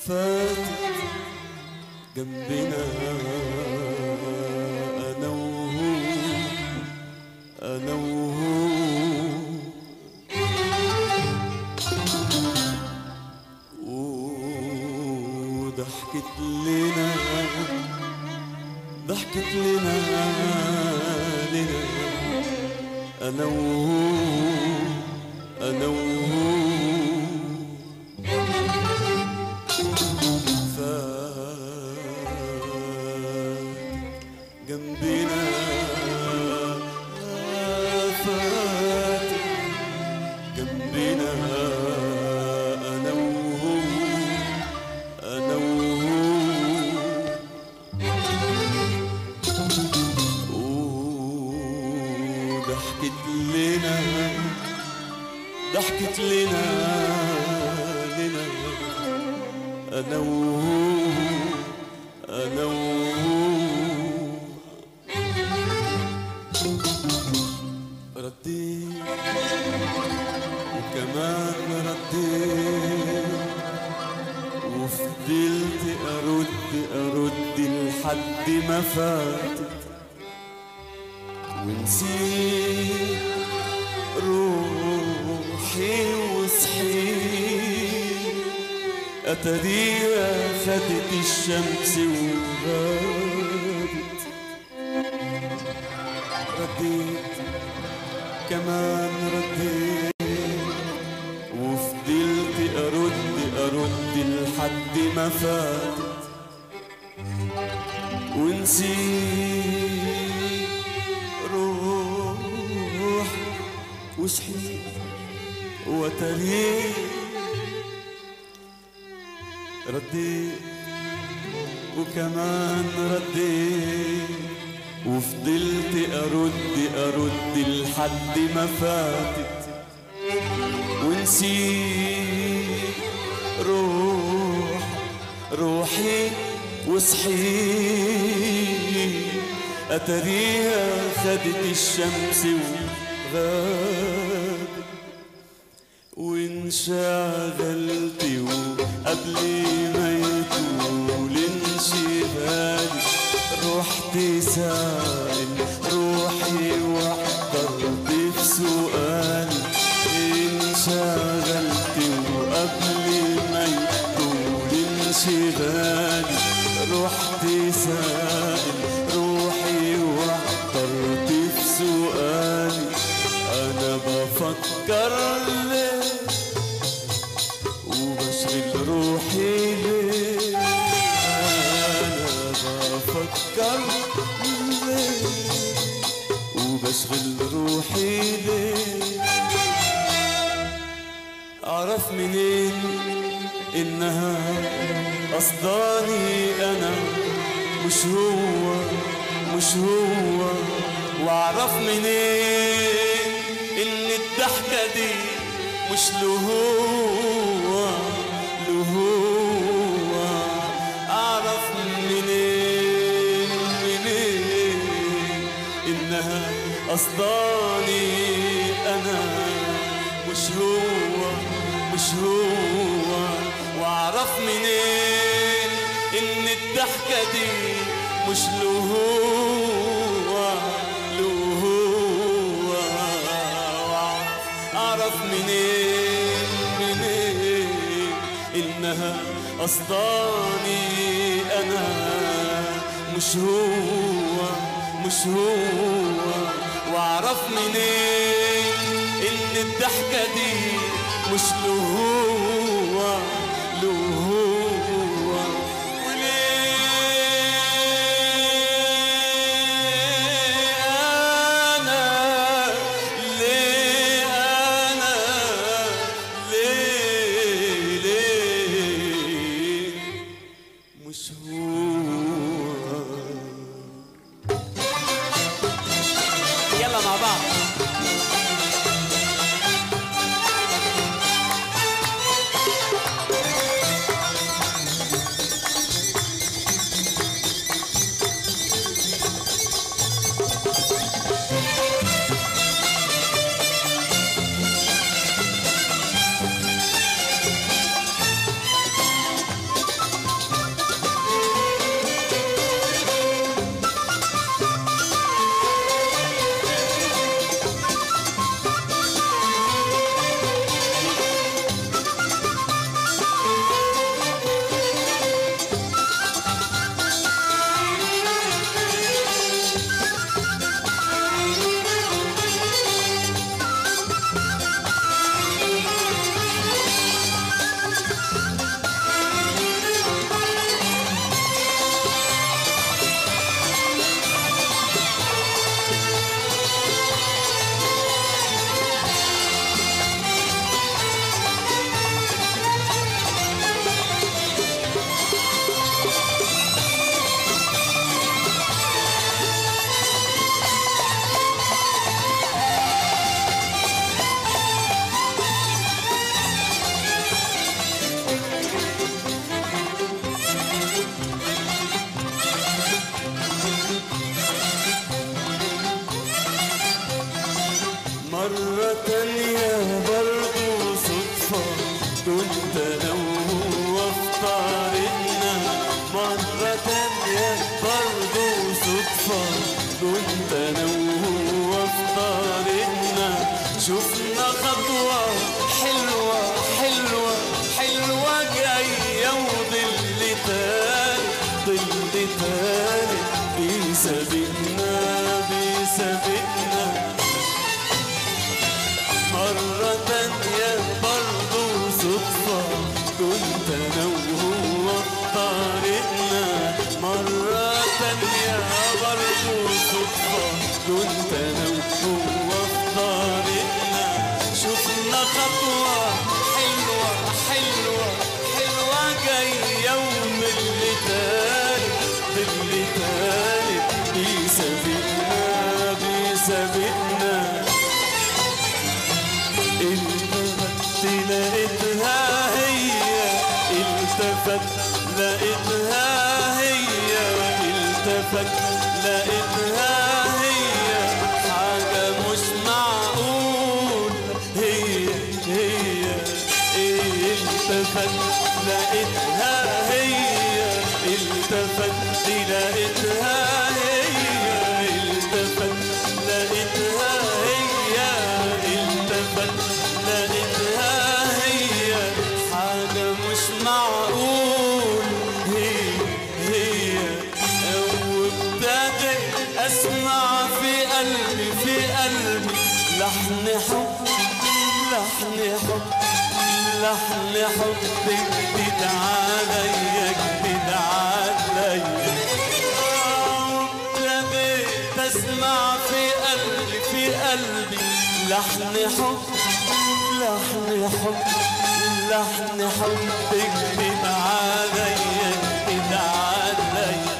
فاتت جنبنا انا وهو انا وهو وضحكت لنا ضحكت لنا لنا انا وهو انا وهو فات جنبنا فات جنبنا انا وهو انا وهو وضحكت لنا ضحكت لنا لنا انا وهو انا وهو رديت وكمان رديت وفضلت ارد ارد لحد ما فاتت ونسيت روحي وصحيت أتريها خدت الشمس وغابت رديت كمان رديت وفضلت أرد أرد لحد ما فاتت ونسيت روح وصحيت وتريت رديت وكمان رديت وفضلت أرد أرد لحد ما فاتت ونسيت روح روحي وصحيت أتريها خدت الشمس وغابت وانشغلت وقبل ما يطول انشغالي رحت سائل روحي واحترت في سؤالي انشغلت وقبل ما يطول انشغالي رحت سائل روحي واحترت في سؤالي انا بفكر ليه وبشغل روحي ليه انا بفكر ليه وبشغل روحي ليه اعرف منين انها قصداني انا مش هو مش هو واعرف منين ان الضحكة دي مش له هو له هو اعرف منين منين انها قصداني انا مش هو مش هو واعرف منين ان الضحكة دي مش له هو له هو اعرف منين منين انها قصداني انا مش هو مش هو واعرف منين ان الضحكة دي مش له هو له هو وليه انا ليه انا ليه ليه مش هو يلا مع بعض وهو في طريقنا مرة تانية برضه صدفة كنت أنا وهو في طريقنا شفنا خطوة حلوة حلوة حلوة جاية ومن اللي تالت باللي تالت بيسابقنا بيسابقنا التفت لقيتها هي التفت لقيتها هي التفت لقيتها هي حاجة مش معقول هي هي التفت لقيتها هي التفت لقيتها هي التفت لقيتها هي التفت لقيتها هي حاجة مش معقول هي هي وابتديت اسمع في قلبي في قلبي لحن حب لحن حب لحن حب جديد عليا جديد عليا ابتديت اسمع في قلبي في قلبي لحن حب لحن حب لحن حب جديد عليا جديد عليا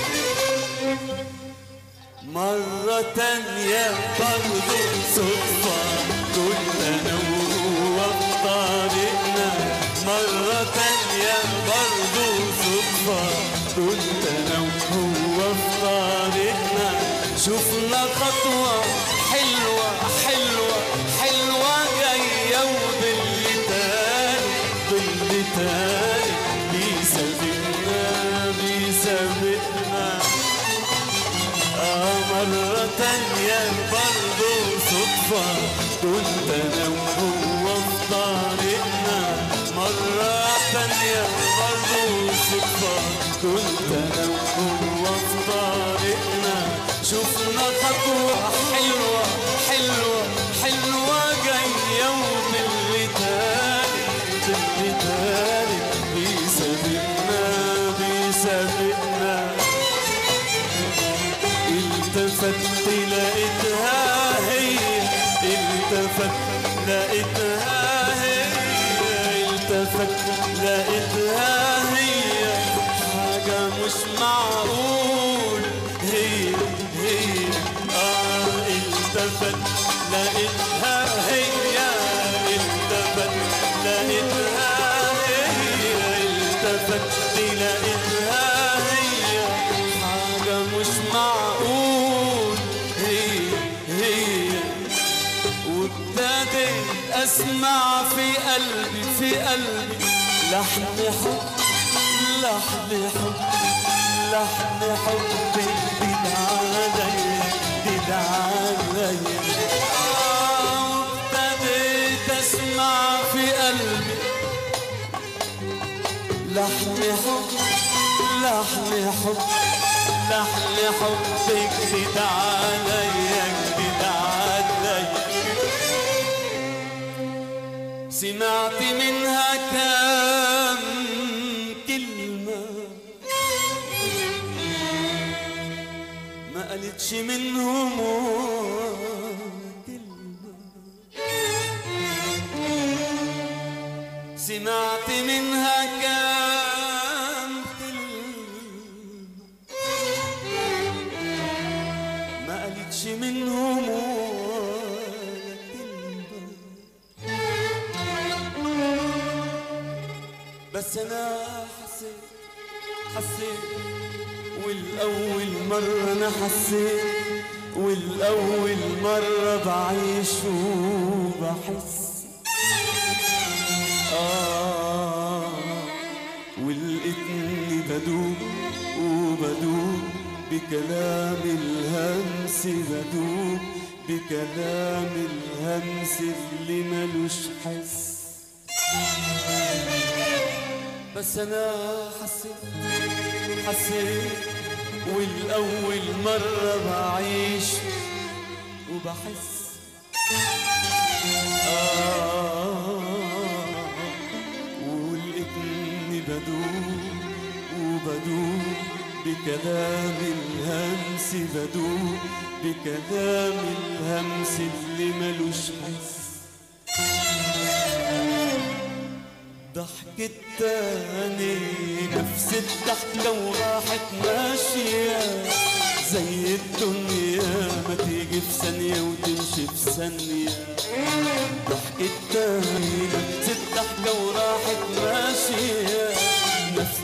مرة تانية برضه صدفة كنت أنا وهو في طريقنا مرة تانية برضه صدفة كنت أنا وهو في طريقنا شفنا خطوة حلوة حلوة حلوة جاية وباللي تاني باللي تاني بيسابقنا بيسابقنا آه مرة تانية برضه صدفة كنت أنا وهو في طريقنا مرة تانية برضه صدفة كنت أنا وهو في طريقنا شفنا خطوة حلوة حلوة حلوة جاية وباللي تاني باللي تاني بيسابقنا بيسابقنا التفت لقيتها هي التفت لقيتها هي التفت لقيتها هي حاجة مش معقول هي هي اه التفت لقيتها هي التفت لقيتها هي التفت لقيتها هي حاجة مش معقول هي هي وابتديت اسمع في قلبي في قلبي لحن حب لحن حب لحن حب جديد عليا جديد عليا آه، وابتديت اسمع في قلبي لحن حب لحن حب لحن حب جديد عليا جديد عليا سمعت منها كام كلمة ما قالتش منهم كلمة سمعت منها كام كلمة ما قالتش منهم ولا كلمة بس انا حسيت حسيت والاول مرة انا حسيت والاول مرة بعيش وبحس آه ولقيتني بدوب وبدوب بكلام الهمس بدوب بكلام الهمس اللي ملوش حس بس انا حسيت حسيت والاول مرة بعيش وبحس آه ولقيتني بدوب بكلام الهمس بدوب بكلام الهمس اللي ملوش حس ضحكة تاني نفس الضحكة وراحت ماشية زي الدنيا ما تيجي في ثانية وتمشي في ثانية ضحكة تاني نفس الضحكة وراحت ماشية نفس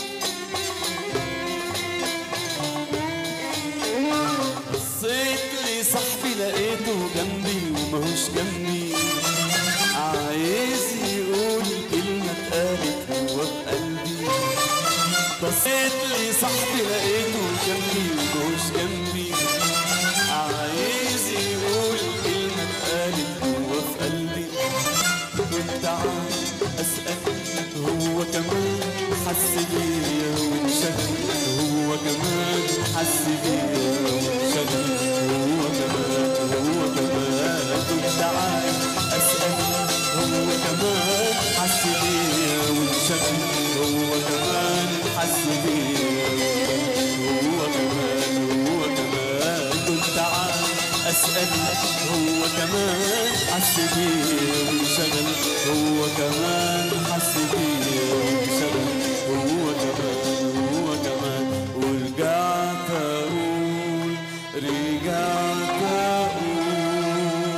بصيت لي صاحبي لقيته جنبي وماهوش جنبي عايز يقول كلمة اتقالت هو بقلبي بصيت لي صاحبي لقيته جنبي وماهوش جنبي عايز يقول كلمة اتقالت هو في قلبي كنت عايز أسأل هو كمان حس بيا وانشغل هو كمان حس بيا وانشغل هو كمان هو كمان كنت عايز أسأل هو كمان حس بيا وانشغل هو كمان حس بيا هو كمان هو كمان كنت عايز أسأل هو كمان حس بيا وانشغل هو كمان حس بيا وانشغل هو كمان هو كمان ورجعت أقول رجعت أقول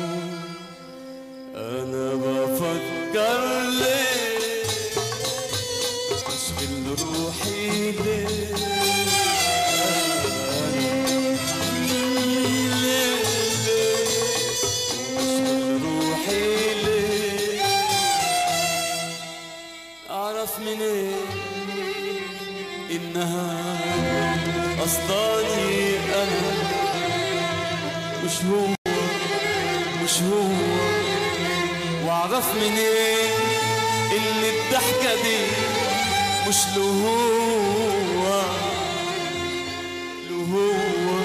أنا بفكر ليه أشغل روحي ليه ليه ليه أشغل روحي ليه أعرف منين إنها قصداني أنا مش هو مش هو واعرف منين ان الضحكة دي مش له هو له هو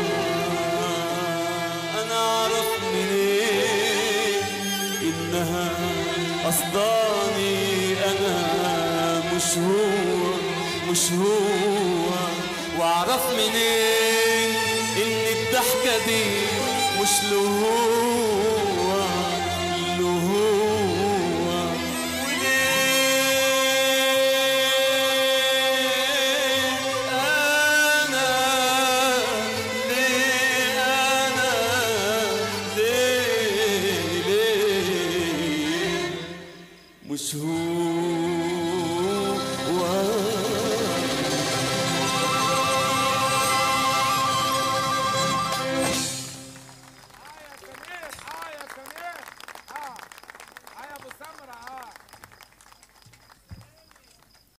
انا اعرف منين انها قصداني انا مش هو مش هو واعرف منين ان الضحكة دي مش له هو